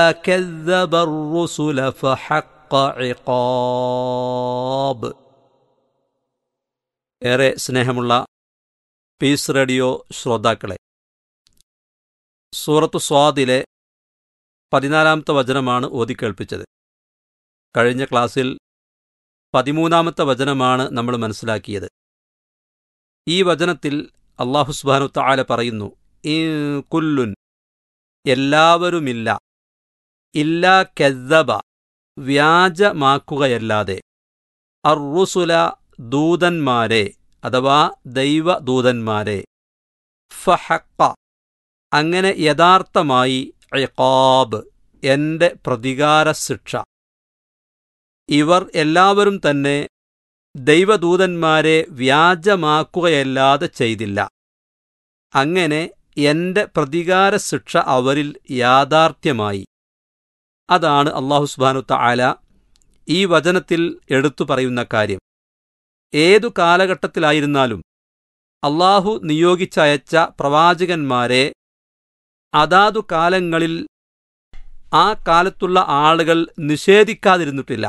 كذب الرسل فحق عقاب ഏറെ സ്നേഹമുള്ള piece radio ശ്രോതാക്കളെ സൂറത്ത് സ്വാദിലെ പതിനാലാമത്തെ വചനമാണ് ഓതിക്കേൾപ്പിച്ചത് കഴിഞ്ഞ ക്ലാസ്സിൽ പതിമൂന്നാമത്തെ വചനമാണ് നമ്മൾ മനസ്സിലാക്കിയത് ഈ വചനത്തിൽ അള്ളാഹു സുബാനു താല പറയുന്നു ഈ കുല്ലുൻ എല്ലാവരുമില്ല ഇല്ലാ കെzzബ വ്യാജമാക്കുകയല്ലാതെ അറുസുല ദൂതന്മാരെ അഥവാ ദൈവദൂതന്മാരെ ഫഹക്ക അങ്ങനെ യഥാർത്ഥമായി ഇഖാബ് എന്റെ പ്രതികാര ശിക്ഷ ഇവർ എല്ലാവരും തന്നെ ദൈവദൂതന്മാരെ വ്യാജമാക്കുകയല്ലാതെ ചെയ്തില്ല അങ്ങനെ എന്റെ പ്രതികാര ശിക്ഷ അവരിൽ യാഥാർത്ഥ്യമായി അതാണ് അള്ളാഹു സുബാനു താല ഈ വചനത്തിൽ എടുത്തു പറയുന്ന കാര്യം ഏതു കാലഘട്ടത്തിലായിരുന്നാലും അള്ളാഹു നിയോഗിച്ചയച്ച പ്രവാചകന്മാരെ അതാതു കാലങ്ങളിൽ ആ കാലത്തുള്ള ആളുകൾ നിഷേധിക്കാതിരുന്നിട്ടില്ല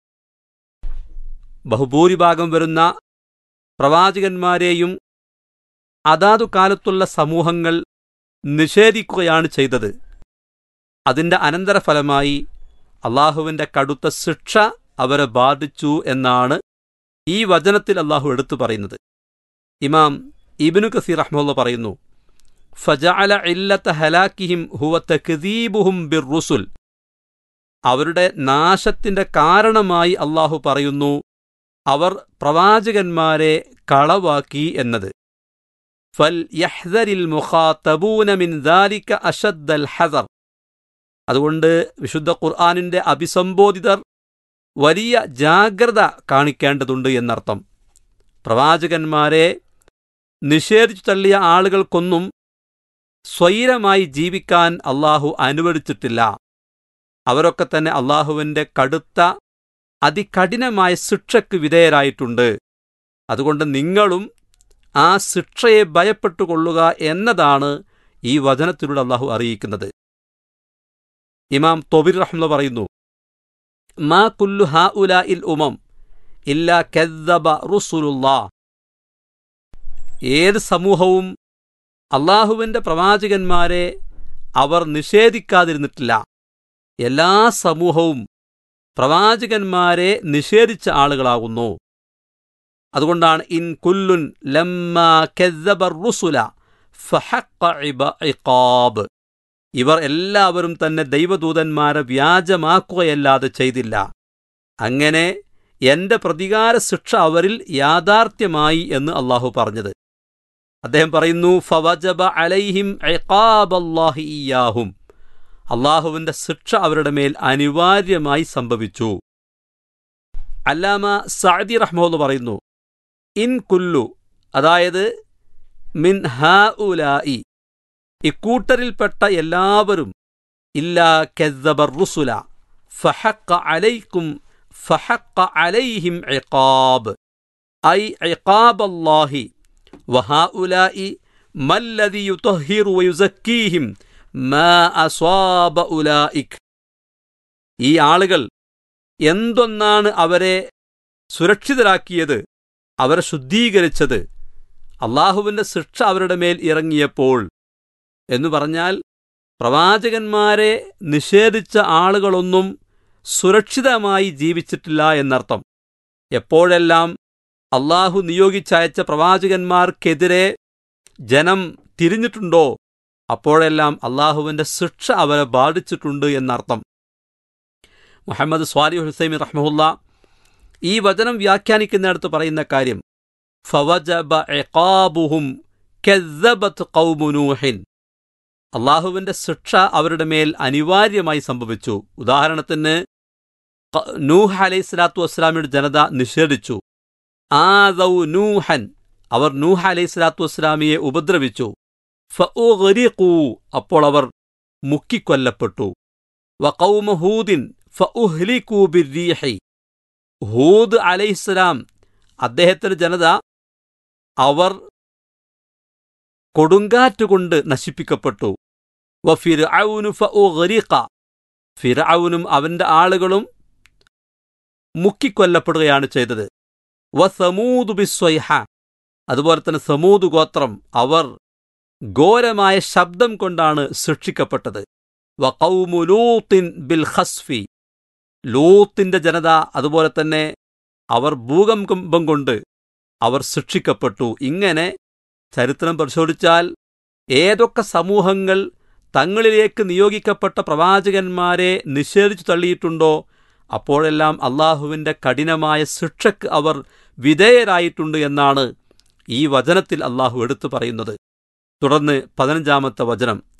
ബഹുഭൂരിഭാഗം വരുന്ന പ്രവാചകന്മാരെയും അതാതു കാലത്തുള്ള സമൂഹങ്ങൾ നിഷേധിക്കുകയാണ് ചെയ്തത് അതിന്റെ അനന്തരഫലമായി അള്ളാഹുവിന്റെ കടുത്ത ശിക്ഷ അവരെ ബാധിച്ചു എന്നാണ് ഈ വചനത്തിൽ അള്ളാഹു എടുത്തു പറയുന്നത് ഇമാം ഇബിനു കസീർ റഹ്മുള്ള പറയുന്നു ഫജഅല ഇല്ലത്ത ഹലാക്കിഹിം ഹുവ തക്ദീബുഹും ബിർറുസുൽ അവരുടെ നാശത്തിന്റെ കാരണമായി അള്ളാഹു പറയുന്നു അവർ പ്രവാചകന്മാരെ കളവാക്കി എന്നത് ഫൽ യഹ്ദരിൽ മുഖാത്തബൂന മിൻ ദാലിക അഷദ്ദൽ ഹദർ അതുകൊണ്ട് വിശുദ്ധ ഖുർആാനിന്റെ അഭിസംബോധിതർ വലിയ ജാഗ്രത കാണിക്കേണ്ടതുണ്ട് എന്നർത്ഥം പ്രവാചകന്മാരെ നിഷേധിച്ചു തള്ളിയ ആളുകൾക്കൊന്നും സ്വൈരമായി ജീവിക്കാൻ അള്ളാഹു അനുവദിച്ചിട്ടില്ല അവരൊക്കെ തന്നെ അള്ളാഹുവിന്റെ കടുത്ത അതികഠിനമായ ശിക്ഷയ്ക്ക് വിധേയരായിട്ടുണ്ട് അതുകൊണ്ട് നിങ്ങളും ആ ശിക്ഷയെ ഭയപ്പെട്ടുകൊള്ളുക എന്നതാണ് ഈ വചനത്തിലൂടെ അള്ളാഹു അറിയിക്കുന്നത് ഇമാം തൊബിർ റഹ്മ പറയുന്നു മാ കുല്ലു ഹാ ഉല ഇൽ ഉമം ഇല്ല കെദ്ദബ റുസുലുല്ലാ ഏത് സമൂഹവും അള്ളാഹുവിന്റെ പ്രവാചകന്മാരെ അവർ നിഷേധിക്കാതിരുന്നിട്ടില്ല എല്ലാ സമൂഹവും പ്രവാചകന്മാരെ നിഷേധിച്ച ആളുകളാകുന്നു അതുകൊണ്ടാണ് ഇൻ കുല്ലുൻ ലമ്മ കെദ്ദബർ റുസുല ഫഹഖ ഇഖാബ് ഇവർ എല്ലാവരും തന്നെ ദൈവദൂതന്മാരെ വ്യാജമാക്കുകയല്ലാതെ ചെയ്തില്ല അങ്ങനെ എന്റെ പ്രതികാര ശിക്ഷ അവരിൽ യാഥാർത്ഥ്യമായി എന്ന് അള്ളാഹു പറഞ്ഞത് അദ്ദേഹം പറയുന്നു ഫവജബ അലൈഹിം ഇഖാബല്ലാഹി ഇയാഹും അള്ളാഹുവിന്റെ ശിക്ഷ അവരുടെ മേൽ അനിവാര്യമായി സംഭവിച്ചു അല്ലാമ സഅദി റഹ്മുള്ള പറയുന്നു ഇൻ കുല്ലു അതായത് മിൻ ഹാ ഉലായി ഇക്കൂട്ടരിൽപ്പെട്ട എല്ലാവരും ഇല്ലാ കെദ്ദബർ റുസുല ഫഹക്ക അലൈക്കും ഫഹക്ക അലൈഹിം ഇഖാബ് ഐ ഇഖാബ് അല്ലാഹി വഹാഉലായി മല്ലദി യുതഹിറു വയുസക്കീഹിം മാ അസ്വാബ ഉലായിക് ഈ ആളുകൾ എന്തൊന്നാണ് അവരെ സുരക്ഷിതരാക്കിയത് അവരെ ശുദ്ധീകരിച്ചത് അള്ളാഹുവിന്റെ ശിക്ഷ അവരുടെ മേൽ ഇറങ്ങിയപ്പോൾ എന്നു പറഞ്ഞാൽ പ്രവാചകന്മാരെ നിഷേധിച്ച ആളുകളൊന്നും സുരക്ഷിതമായി ജീവിച്ചിട്ടില്ല എന്നർത്ഥം എപ്പോഴെല്ലാം അള്ളാഹു നിയോഗിച്ചയച്ച പ്രവാചകന്മാർക്കെതിരെ ജനം തിരിഞ്ഞിട്ടുണ്ടോ അപ്പോഴെല്ലാം അള്ളാഹുവിന്റെ ശിക്ഷ അവരെ ബാധിച്ചിട്ടുണ്ട് എന്നർത്ഥം മുഹമ്മദ് സ്വാലി ഹുസൈമി റഹ്മുല്ല ഈ വചനം വ്യാഖ്യാനിക്കുന്നിടത്ത് പറയുന്ന കാര്യം ഫവജബ ഇഖാബുഹും കെദ്ദബത്ത് ഖൗമുനൂഹിൻ അള്ളാഹുവിന്റെ ശിക്ഷ അവരുടെ മേൽ അനിവാര്യമായി സംഭവിച്ചു ഉദാഹരണത്തിന് നൂഹ് അലൈഹി സ്വലാത്തു വസ്സലാമിയുടെ ജനത നിഷേധിച്ചു ആദൗ നൂഹൻ അവർ നൂഹ് അലൈഹി സ്വലാത്തു വസ്സലാമിയെ ഉപദ്രവിച്ചു ഫഉഗ്രിഖൂ അപ്പോൾ അവർ മുക്കിക്കൊല്ലപ്പെട്ടു വഖൗമ ഹൂദിൻ ഫഉഹ്ലികൂ ബിർരീഹി ഹൂദ് അലൈഹിസ്സലാം അദ്ദേഹത്തിന്റെ ജനത അവർ കൊടുങ്കാറ്റുകൊണ്ട് നശിപ്പിക്കപ്പെട്ടു വഫിർ ഫിറൌനും അവന്റെ ആളുകളും മുക്കിക്കൊല്ലപ്പെടുകയാണ് ചെയ്തത് വസമൂദു ബിസ്വൈഹ അതുപോലെ തന്നെ സമൂദ് ഗോത്രം അവർ ഘോരമായ ശബ്ദം കൊണ്ടാണ് ശിക്ഷിക്കപ്പെട്ടത് വഖൗമു ലൂത്തിൻ ബിൽ ഖസ്ഫി ലൂത്തിന്റെ ജനത അതുപോലെ തന്നെ അവർ ഭൂകമ്പം കൊണ്ട് അവർ ശിക്ഷിക്കപ്പെട്ടു ഇങ്ങനെ ചരിത്രം പരിശോധിച്ചാൽ ഏതൊക്കെ സമൂഹങ്ങൾ തങ്ങളിലേക്ക് നിയോഗിക്കപ്പെട്ട പ്രവാചകന്മാരെ നിഷേധിച്ചു തള്ളിയിട്ടുണ്ടോ അപ്പോഴെല്ലാം അള്ളാഹുവിന്റെ കഠിനമായ ശിക്ഷയ്ക്ക് അവർ വിധേയരായിട്ടുണ്ട് എന്നാണ് ഈ വചനത്തിൽ അള്ളാഹു എടുത്തു പറയുന്നത് തുടർന്ന് പതിനഞ്ചാമത്തെ വചനം